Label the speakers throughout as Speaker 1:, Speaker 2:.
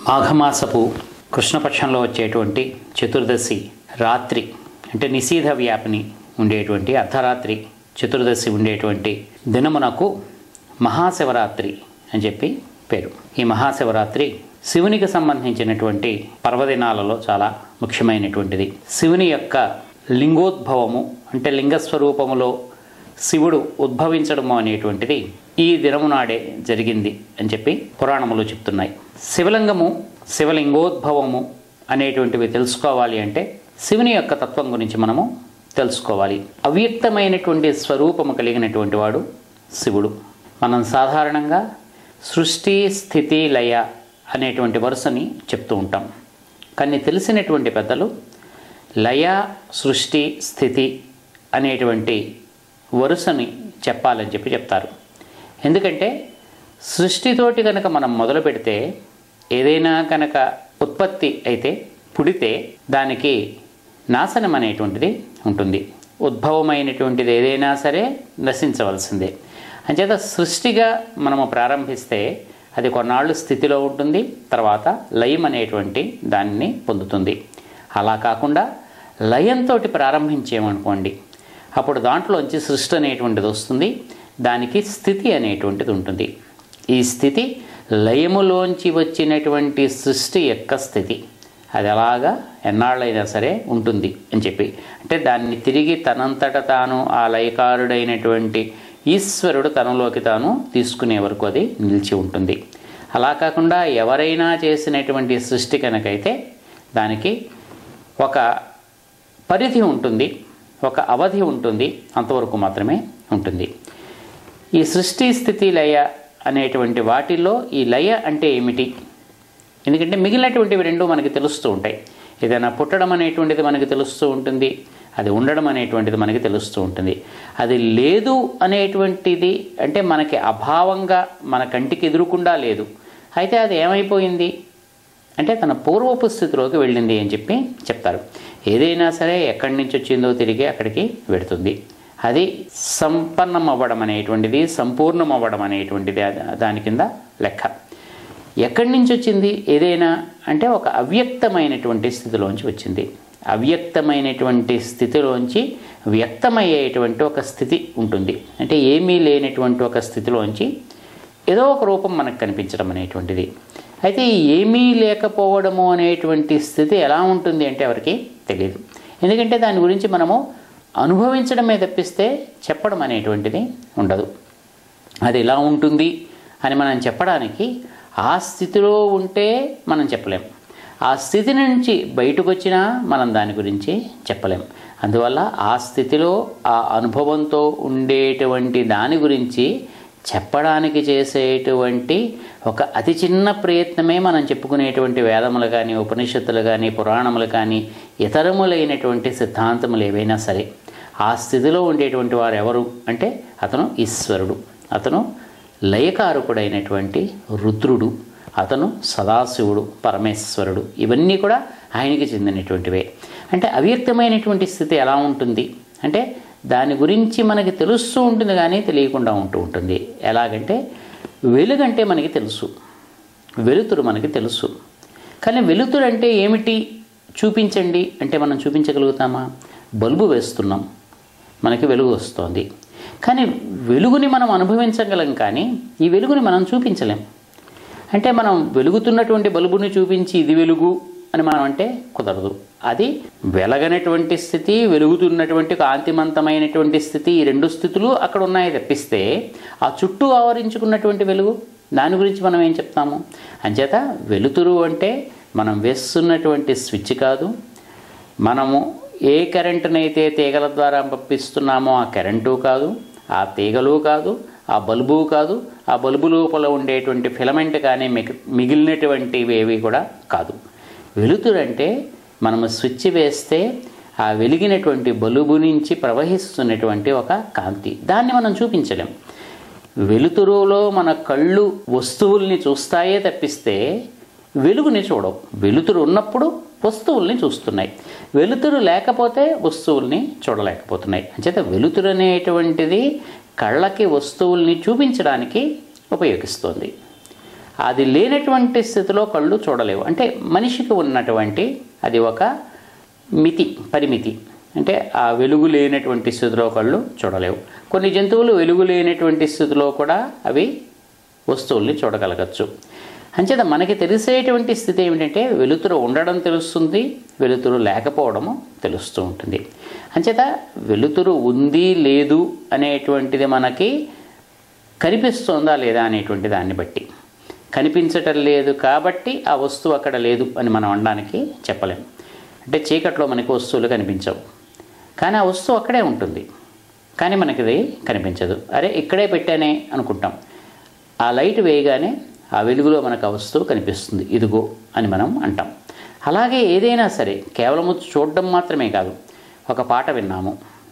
Speaker 1: మాఘమాసపు కృష్ణపక్షంలో వచ్చేటువంటి చతుర్దశి రాత్రి అంటే నిశీధ వ్యాపిని ఉండేటువంటి అర్ధరాత్రి చతుర్దశి ఉండేటువంటి దినమునకు మహాశివరాత్రి అని చెప్పి పేరు ఈ మహాశివరాత్రి శివునికి సంబంధించినటువంటి పర్వదినాలలో చాలా ముఖ్యమైనటువంటిది శివుని యొక్క లింగోద్భవము అంటే లింగస్వరూపములో శివుడు ఉద్భవించడము అనేటువంటిది ఈ దినము నాడే జరిగింది అని చెప్పి పురాణములు చెప్తున్నాయి శివలింగము శివలింగోద్భవము అనేటువంటివి తెలుసుకోవాలి అంటే శివుని యొక్క తత్వం గురించి మనము తెలుసుకోవాలి అవ్యక్తమైనటువంటి స్వరూపము కలిగినటువంటి వాడు శివుడు మనం సాధారణంగా సృష్టి స్థితి లయ అనేటువంటి వరుసని చెప్తూ ఉంటాం కానీ తెలిసినటువంటి పెద్దలు లయ సృష్టి స్థితి అనేటువంటి వరుసని చెప్పాలని చెప్పి చెప్తారు ఎందుకంటే సృష్టితోటి కనుక మనం మొదలు పెడితే ఏదైనా కనుక ఉత్పత్తి అయితే పుడితే దానికి నాశనం అనేటువంటిది ఉంటుంది ఉద్భవమైనటువంటిది ఏదైనా సరే నశించవలసిందే అంచేత సృష్టిగా మనము ప్రారంభిస్తే అది కొన్నాళ్ళు స్థితిలో ఉంటుంది తర్వాత లయం అనేటువంటి దానిని పొందుతుంది అలా కాకుండా లయంతో ప్రారంభించేమనుకోండి అప్పుడు దాంట్లోంచి సృష్టి అనేటువంటిది వస్తుంది దానికి స్థితి అనేటువంటిది ఉంటుంది ఈ స్థితి లయములోంచి వచ్చినటువంటి సృష్టి యొక్క స్థితి అది అలాగా ఎన్నాళ్ళైనా సరే ఉంటుంది అని చెప్పి అంటే దాన్ని తిరిగి తనంతట తాను ఆ లయకారుడైనటువంటి ఈశ్వరుడు తనలోకి తాను తీసుకునే వరకు అది నిలిచి ఉంటుంది అలా కాకుండా ఎవరైనా చేసినటువంటి సృష్టి కనుకైతే దానికి ఒక పరిధి ఉంటుంది ఒక అవధి ఉంటుంది అంతవరకు మాత్రమే ఉంటుంది ఈ సృష్టి స్థితి లయ అనేటువంటి వాటిల్లో ఈ లయ అంటే ఏమిటి ఎందుకంటే మిగిలినటువంటివి రెండు మనకి తెలుస్తూ ఉంటాయి ఏదైనా పుట్టడం అనేటువంటిది మనకి తెలుస్తూ ఉంటుంది అది ఉండడం అనేటువంటిది మనకి తెలుస్తూ ఉంటుంది అది లేదు అనేటువంటిది అంటే మనకి అభావంగా మన కంటికి ఎదురుకుండా లేదు అయితే అది ఏమైపోయింది అంటే తన పూర్వపు స్థితిలోకి వెళ్ళింది అని చెప్పి చెప్తారు ఏదైనా సరే ఎక్కడి నుంచి వచ్చిందో తిరిగి అక్కడికి వెడుతుంది అది సంపన్నం అవ్వడం అనేటువంటిది సంపూర్ణం అవ్వడం అనేటువంటిది దాని కింద లెక్క ఎక్కడి నుంచి వచ్చింది ఏదైనా అంటే ఒక అవ్యక్తమైనటువంటి స్థితిలోంచి వచ్చింది అవ్యక్తమైనటువంటి స్థితిలోంచి వ్యక్తమయ్యేటువంటి ఒక స్థితి ఉంటుంది అంటే ఏమీ లేనటువంటి ఒక స్థితిలోంచి ఏదో ఒక రూపం మనకు కనిపించడం అనేటువంటిది అయితే ఈ ఏమీ లేకపోవడము అనేటువంటి స్థితి ఎలా ఉంటుంది అంటే ఎవరికి తెలియదు ఎందుకంటే దాని గురించి మనము అనుభవించడమే తప్పిస్తే చెప్పడం అనేటువంటిది ఉండదు అది ఎలా ఉంటుంది అని మనం చెప్పడానికి ఆ స్థితిలో ఉంటే మనం చెప్పలేం ఆ స్థితి నుంచి బయటకు వచ్చినా మనం దాని గురించి చెప్పలేం అందువల్ల ఆ స్థితిలో ఆ అనుభవంతో ఉండేటువంటి దాని గురించి చెప్పడానికి చేసేటువంటి ఒక అతి చిన్న ప్రయత్నమే మనం చెప్పుకునేటువంటి వేదములు కానీ ఉపనిషత్తులు కానీ పురాణములు కానీ ఇతరములైనటువంటి సిద్ధాంతములు ఏవైనా సరే ఆ స్థితిలో ఉండేటువంటి వారు ఎవరు అంటే అతను ఈశ్వరుడు అతను లయకారకుడైనటువంటి రుద్రుడు అతను సదాశివుడు పరమేశ్వరుడు ఇవన్నీ కూడా ఆయనకి చెందినటువంటివే అంటే అవ్యక్తమైనటువంటి స్థితి ఎలా ఉంటుంది అంటే దాని గురించి మనకి తెలుస్తూ ఉంటుంది కానీ తెలియకుండా ఉంటూ ఉంటుంది ఎలాగంటే వెలుగంటే మనకి తెలుసు వెలుతురు మనకి తెలుసు కానీ వెలుతురు అంటే ఏమిటి చూపించండి అంటే మనం చూపించగలుగుతామా బల్బు వేస్తున్నాం మనకి వెలుగు వస్తుంది కానీ వెలుగుని మనం అనుభవించగలం కానీ ఈ వెలుగుని మనం చూపించలేం అంటే మనం వెలుగుతున్నటువంటి బల్బుని చూపించి ఇది వెలుగు అని మనం అంటే కుదరదు అది వెలగనటువంటి స్థితి వెలుగుతున్నటువంటి కాంతిమంతమైనటువంటి స్థితి ఈ రెండు స్థితులు అక్కడ ఉన్నాయి తప్పిస్తే ఆ చుట్టూ ఆవరించుకున్నటువంటి వెలుగు దాని గురించి మనం ఏం చెప్తాము అంచేత వెలుతురు అంటే మనం వేస్తున్నటువంటి స్విచ్ కాదు మనము ఏ కరెంటునైతే తీగల ద్వారా పంపిస్తున్నామో ఆ కరెంటు కాదు ఆ తీగలు కాదు ఆ బల్బు కాదు ఆ బల్బు లోపల ఉండేటువంటి ఫిలమెంట్ కానీ మిగ మిగిలినటువంటివి ఏవి కూడా కాదు వెలుతురు అంటే మనము స్విచ్ వేస్తే ఆ వెలిగినటువంటి బలుబు నుంచి ప్రవహిస్తున్నటువంటి ఒక కాంతి దాన్ని మనం చూపించలేం వెలుతురులో మన కళ్ళు వస్తువుల్ని చూస్తాయే తప్పిస్తే వెలుగుని చూడవు వెలుతురు ఉన్నప్పుడు వస్తువుల్ని చూస్తున్నాయి వెలుతురు లేకపోతే వస్తువుల్ని చూడలేకపోతున్నాయి అంచేత వెలుతురు అనేటువంటిది కళ్ళకి వస్తువుల్ని చూపించడానికి ఉపయోగిస్తుంది అది లేనటువంటి స్థితిలో కళ్ళు చూడలేవు అంటే మనిషికి ఉన్నటువంటి అది ఒక మితి పరిమితి అంటే ఆ వెలుగు లేనటువంటి స్థితిలో కళ్ళు చూడలేవు కొన్ని జంతువులు వెలుగు లేనటువంటి స్థితిలో కూడా అవి వస్తువుల్ని చూడగలగచ్చు అంచేత మనకి తెలిసేటువంటి స్థితి ఏమిటంటే వెలుతురు ఉండడం తెలుస్తుంది వెలుతురు లేకపోవడము తెలుస్తూ ఉంటుంది అంచేత వెలుతురు ఉంది లేదు అనేటువంటిది మనకి కనిపిస్తోందా లేదా అనేటువంటి దాన్ని బట్టి కనిపించటం లేదు కాబట్టి ఆ వస్తువు అక్కడ లేదు అని మనం అనడానికి చెప్పలేం అంటే చీకట్లో మనకి వస్తువులు కనిపించవు కానీ ఆ వస్తువు అక్కడే ఉంటుంది కానీ మనకి ఇది కనిపించదు అరే ఇక్కడే పెట్టానే అనుకుంటాం ఆ లైట్ వేయగానే ఆ వెలుగులో మనకు ఆ వస్తువు కనిపిస్తుంది ఇదిగో అని మనం అంటాం అలాగే ఏదైనా సరే కేవలము చూడడం మాత్రమే కాదు ఒక పాట విన్నాము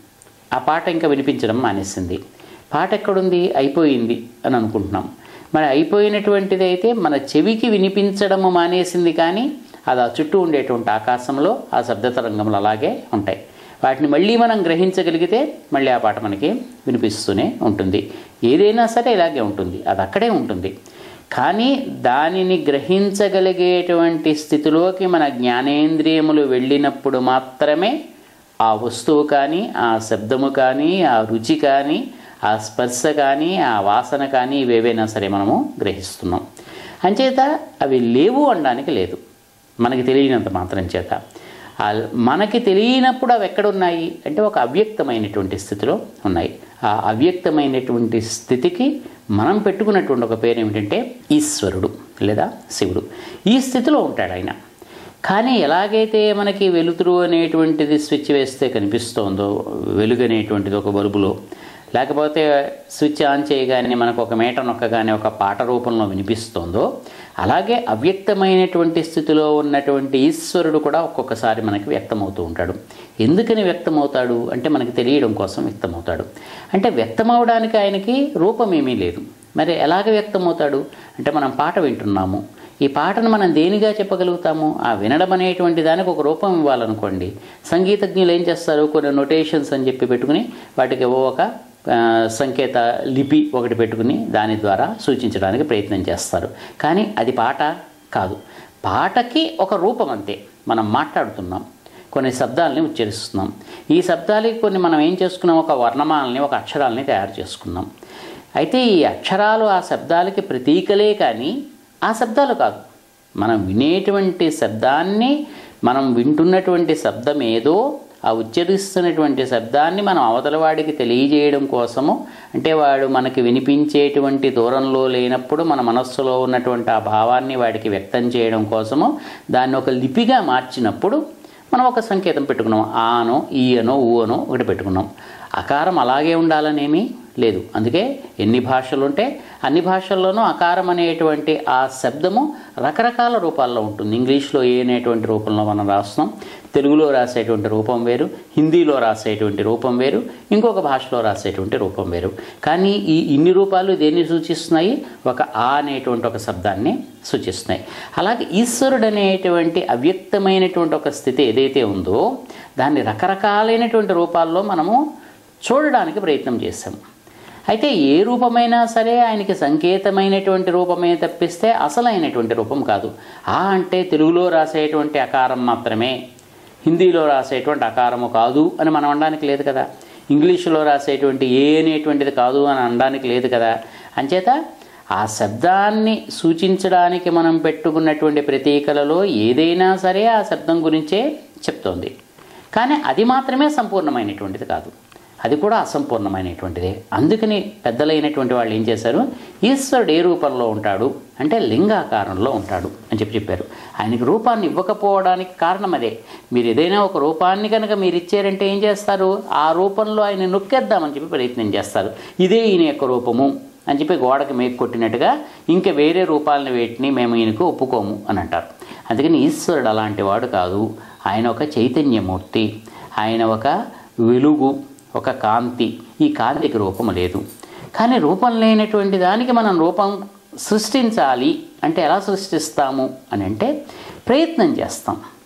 Speaker 1: ఆ పాట ఇంకా వినిపించడం మానేసింది పాట ఎక్కడుంది అయిపోయింది అని అనుకుంటున్నాం మరి అయిపోయినటువంటిది అయితే మన చెవికి వినిపించడము మానేసింది కానీ అది ఆ చుట్టూ ఉండేటువంటి ఆకాశంలో ఆ శబ్ద తరంగములు అలాగే ఉంటాయి వాటిని మళ్ళీ మనం గ్రహించగలిగితే మళ్ళీ ఆ పాట మనకి వినిపిస్తూనే ఉంటుంది ఏదైనా సరే ఇలాగే ఉంటుంది అది అక్కడే ఉంటుంది కానీ దానిని గ్రహించగలిగేటువంటి స్థితిలోకి మన జ్ఞానేంద్రియములు వెళ్ళినప్పుడు మాత్రమే ఆ వస్తువు కానీ ఆ శబ్దము కానీ ఆ రుచి కానీ ఆ స్పర్శ కానీ ఆ వాసన కానీ ఇవేవైనా సరే మనము గ్రహిస్తున్నాం అంచేత అవి లేవు అనడానికి లేదు మనకి తెలియనంత మాత్రం చేత ఆ మనకి తెలియనప్పుడు అవి ఎక్కడున్నాయి అంటే ఒక అవ్యక్తమైనటువంటి స్థితిలో ఉన్నాయి ఆ అవ్యక్తమైనటువంటి స్థితికి మనం పెట్టుకున్నటువంటి ఒక పేరు ఏమిటంటే ఈశ్వరుడు లేదా శివుడు ఈ స్థితిలో ఉంటాడు ఆయన కానీ ఎలాగైతే మనకి వెలుతురు అనేటువంటిది స్విచ్ వేస్తే కనిపిస్తోందో వెలుగు అనేటువంటిది ఒక బల్బులో లేకపోతే స్విచ్ ఆన్ చేయగానే మనకు ఒక మేట నొక్కగానే ఒక పాట రూపంలో వినిపిస్తోందో అలాగే అవ్యక్తమైనటువంటి స్థితిలో ఉన్నటువంటి ఈశ్వరుడు కూడా ఒక్కొక్కసారి మనకి వ్యక్తమవుతూ ఉంటాడు ఎందుకని వ్యక్తమవుతాడు అంటే మనకి తెలియడం కోసం వ్యక్తమవుతాడు అంటే వ్యక్తమవడానికి ఆయనకి రూపం ఏమీ లేదు మరి ఎలాగ వ్యక్తమవుతాడు అంటే మనం పాట వింటున్నాము ఈ పాటను మనం దేనిగా చెప్పగలుగుతాము ఆ వినడం అనేటువంటి దానికి ఒక రూపం ఇవ్వాలనుకోండి సంగీతజ్ఞులు ఏం చేస్తారు కొన్ని నొటేషన్స్ అని చెప్పి పెట్టుకుని వాటికి ఏవో ఒక ఆ, సంకేత లిపి ఒకటి పెట్టుకుని దాని ద్వారా సూచించడానికి ప్రయత్నం చేస్తారు కానీ అది పాట కాదు పాటకి ఒక రూపం అంతే మనం మాట్లాడుతున్నాం కొన్ని శబ్దాలని ఉచ్చరిస్తున్నాం ఈ శబ్దాలకి కొన్ని మనం ఏం చేసుకున్నాం ఒక వర్ణమాలని ఒక అక్షరాలని తయారు చేసుకున్నాం అయితే ఈ అక్షరాలు ఆ శబ్దాలకి ప్రతీకలే కానీ ఆ శబ్దాలు కాదు మనం వినేటువంటి శబ్దాన్ని మనం వింటున్నటువంటి శబ్దం ఏదో ఆ ఉచ్చరిస్తున్నటువంటి శబ్దాన్ని మనం అవతల వాడికి తెలియజేయడం కోసము అంటే వాడు మనకి వినిపించేటువంటి దూరంలో లేనప్పుడు మన మనస్సులో ఉన్నటువంటి ఆ భావాన్ని వాడికి వ్యక్తం చేయడం కోసము దాన్ని ఒక లిపిగా మార్చినప్పుడు మనం ఒక సంకేతం పెట్టుకున్నాం ఆనో ఈయనో ఊనో ఒకటి పెట్టుకున్నాం అకారం అలాగే ఉండాలనేమీ లేదు అందుకే ఎన్ని భాషలు ఉంటే అన్ని భాషల్లోనూ అకారం అనేటువంటి ఆ శబ్దము రకరకాల రూపాల్లో ఉంటుంది ఇంగ్లీష్లో ఏ అనేటువంటి రూపంలో మనం రాస్తున్నాం తెలుగులో రాసేటువంటి రూపం వేరు హిందీలో రాసేటువంటి రూపం వేరు ఇంకొక భాషలో రాసేటువంటి రూపం వేరు కానీ ఈ ఇన్ని రూపాలు దేన్ని సూచిస్తున్నాయి ఒక ఆ అనేటువంటి ఒక శబ్దాన్ని సూచిస్తున్నాయి అలాగే ఈశ్వరుడు అనేటువంటి అవ్యక్తమైనటువంటి ఒక స్థితి ఏదైతే ఉందో దాన్ని రకరకాలైనటువంటి రూపాల్లో మనము చూడడానికి ప్రయత్నం చేశాము అయితే ఏ రూపమైనా సరే ఆయనకి సంకేతమైనటువంటి రూపమే తప్పిస్తే అసలైనటువంటి రూపం కాదు ఆ అంటే తెలుగులో రాసేటువంటి అకారం మాత్రమే హిందీలో రాసేటువంటి అకారము కాదు అని మనం అనడానికి లేదు కదా ఇంగ్లీషులో రాసేటువంటి ఏ అనేటువంటిది కాదు అని అనడానికి లేదు కదా అంచేత ఆ శబ్దాన్ని సూచించడానికి మనం పెట్టుకున్నటువంటి ప్రతీకలలో ఏదైనా సరే ఆ శబ్దం గురించే చెప్తోంది కానీ అది మాత్రమే సంపూర్ణమైనటువంటిది కాదు అది కూడా అసంపూర్ణమైనటువంటిదే అందుకని పెద్దలైనటువంటి వాళ్ళు ఏం చేశారు ఈశ్వరుడు ఏ రూపంలో ఉంటాడు అంటే లింగాకారంలో ఉంటాడు అని చెప్పి చెప్పారు ఆయనకి రూపాన్ని ఇవ్వకపోవడానికి కారణం అదే మీరు ఏదైనా ఒక రూపాన్ని కనుక మీరు ఇచ్చారంటే ఏం చేస్తారు ఆ రూపంలో ఆయన నొక్కేద్దామని చెప్పి ప్రయత్నం చేస్తారు ఇదే ఈయన యొక్క రూపము అని చెప్పి గోడకి మేకు కొట్టినట్టుగా ఇంకా వేరే రూపాలను వేటిని మేము ఈయనకు ఒప్పుకోము అని అంటారు అందుకని ఈశ్వరుడు అలాంటి వాడు కాదు ఆయన ఒక చైతన్యమూర్తి ఆయన ఒక వెలుగు ఒక కాంతి ఈ కాంతికి రూపం లేదు కానీ రూపం లేనటువంటి దానికి మనం రూపం సృష్టించాలి అంటే ఎలా సృష్టిస్తాము అని అంటే ప్రయత్నం చేస్తాం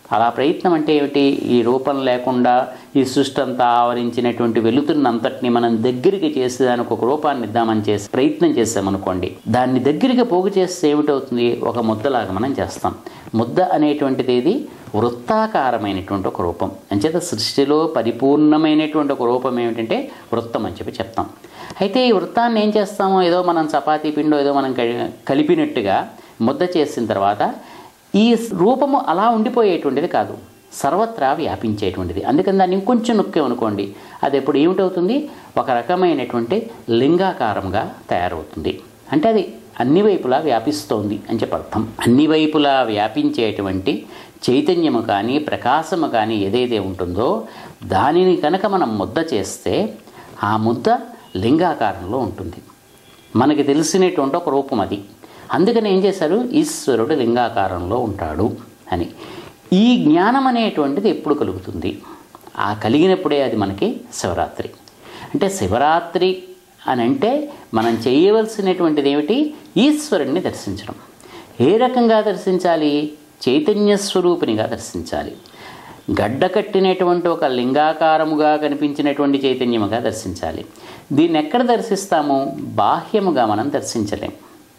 Speaker 1: అలా ప్రయత్నం అంటే ఏమిటి ఈ రూపం లేకుండా ఈ సృష్టి అంతా ఆవరించినటువంటి వెలుతురునంతటిని మనం దగ్గరికి చేసి దానికి ఒక రూపాన్ని ఇద్దామని చేసి ప్రయత్నం చేసామనుకోండి దాన్ని దగ్గరికి పోగు చేస్తే ఏమిటవుతుంది ఒక ముద్దలాగా మనం చేస్తాం ముద్ద అనేటువంటిది ఏది వృత్తాకారమైనటువంటి ఒక రూపం అంచేత సృష్టిలో పరిపూర్ణమైనటువంటి ఒక రూపం ఏమిటంటే వృత్తం అని చెప్పి చెప్తాం అయితే ఈ వృత్తాన్ని ఏం చేస్తామో ఏదో మనం చపాతీ పిండో ఏదో మనం కలి- కలిపినట్టుగా ముద్ద చేసిన తర్వాత ఈ రూపము అలా ఉండిపోయేటువంటిది కాదు సర్వత్రా వ్యాపించేటువంటిది అందుకని దాన్ని ఇంకొంచెం నొక్కామనుకోండి అది ఎప్పుడు ఏమిటవుతుంది ఒక రకమైనటువంటి లింగాకారంగా తయారవుతుంది అంటే అది అన్ని వైపులా వ్యాపిస్తోంది అని చెప్పి అర్థం అన్ని వైపులా వ్యాపించేటువంటి చైతన్యము కానీ ప్రకాశము కానీ ఏదైతే ఉంటుందో దానిని కనుక మనం ముద్ద చేస్తే ఆ ముద్ద లింగాకారంలో ఉంటుంది మనకి తెలిసినటువంటి ఒక రూపం అది అందుకని ఏం చేశారు ఈశ్వరుడు లింగాకారంలో ఉంటాడు అని ఈ జ్ఞానం అనేటువంటిది ఎప్పుడు కలుగుతుంది ఆ కలిగినప్పుడే అది మనకి శివరాత్రి అంటే శివరాత్రి అని అంటే మనం చేయవలసినటువంటిది ఏమిటి ఈశ్వరుణ్ణి దర్శించడం ఏ రకంగా దర్శించాలి చైతన్య స్వరూపినిగా దర్శించాలి గడ్డ కట్టినటువంటి ఒక లింగాకారముగా కనిపించినటువంటి చైతన్యముగా దర్శించాలి దీన్ని ఎక్కడ దర్శిస్తాము బాహ్యముగా మనం దర్శించలేం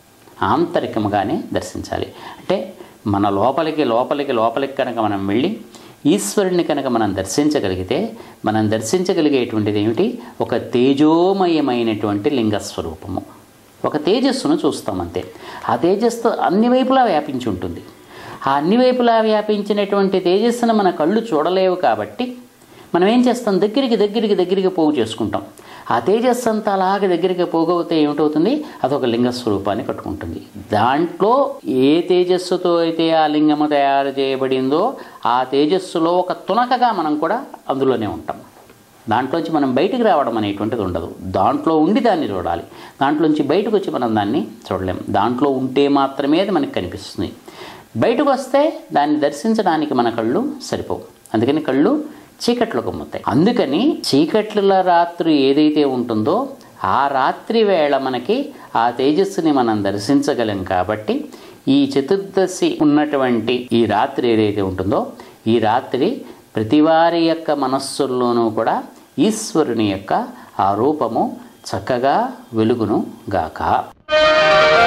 Speaker 1: ఆంతరికముగానే దర్శించాలి అంటే మన లోపలికి లోపలికి లోపలికి కనుక మనం వెళ్ళి ఈశ్వరుణ్ణి కనుక మనం దర్శించగలిగితే మనం దర్శించగలిగేటువంటిది ఏమిటి ఒక తేజోమయమైనటువంటి లింగస్వరూపము ఒక తేజస్సును చూస్తాం అంతే ఆ తేజస్సు అన్ని వైపులా వ్యాపించి ఉంటుంది ఆ అన్ని వైపులా వ్యాపించినటువంటి తేజస్సును మన కళ్ళు చూడలేవు కాబట్టి మనం ఏం చేస్తాం దగ్గరికి దగ్గరికి దగ్గరికి పోగు చేసుకుంటాం ఆ తేజస్సు అంతా అలాగే దగ్గరికి పోగవుతే ఏమిటవుతుంది అదొక లింగ స్వరూపాన్ని కట్టుకుంటుంది దాంట్లో ఏ తేజస్సుతో అయితే ఆ లింగము తయారు చేయబడిందో ఆ తేజస్సులో ఒక తునకగా మనం కూడా అందులోనే ఉంటాం దాంట్లోంచి మనం బయటికి రావడం అనేటువంటిది ఉండదు దాంట్లో ఉండి దాన్ని చూడాలి దాంట్లోంచి బయటకు వచ్చి మనం దాన్ని చూడలేం దాంట్లో ఉంటే మాత్రమే అది మనకు కనిపిస్తుంది బయటకు వస్తే దాన్ని దర్శించడానికి మన కళ్ళు సరిపోవు అందుకని కళ్ళు చీకట్లో కమ్ముతాయి అందుకని చీకట్ల రాత్రి ఏదైతే ఉంటుందో ఆ రాత్రి వేళ మనకి ఆ తేజస్సుని మనం దర్శించగలం కాబట్టి ఈ చతుర్దశి ఉన్నటువంటి ఈ రాత్రి ఏదైతే ఉంటుందో ఈ రాత్రి ప్రతివారి యొక్క మనస్సుల్లోనూ కూడా ఈశ్వరుని యొక్క ఆ రూపము చక్కగా వెలుగును గాక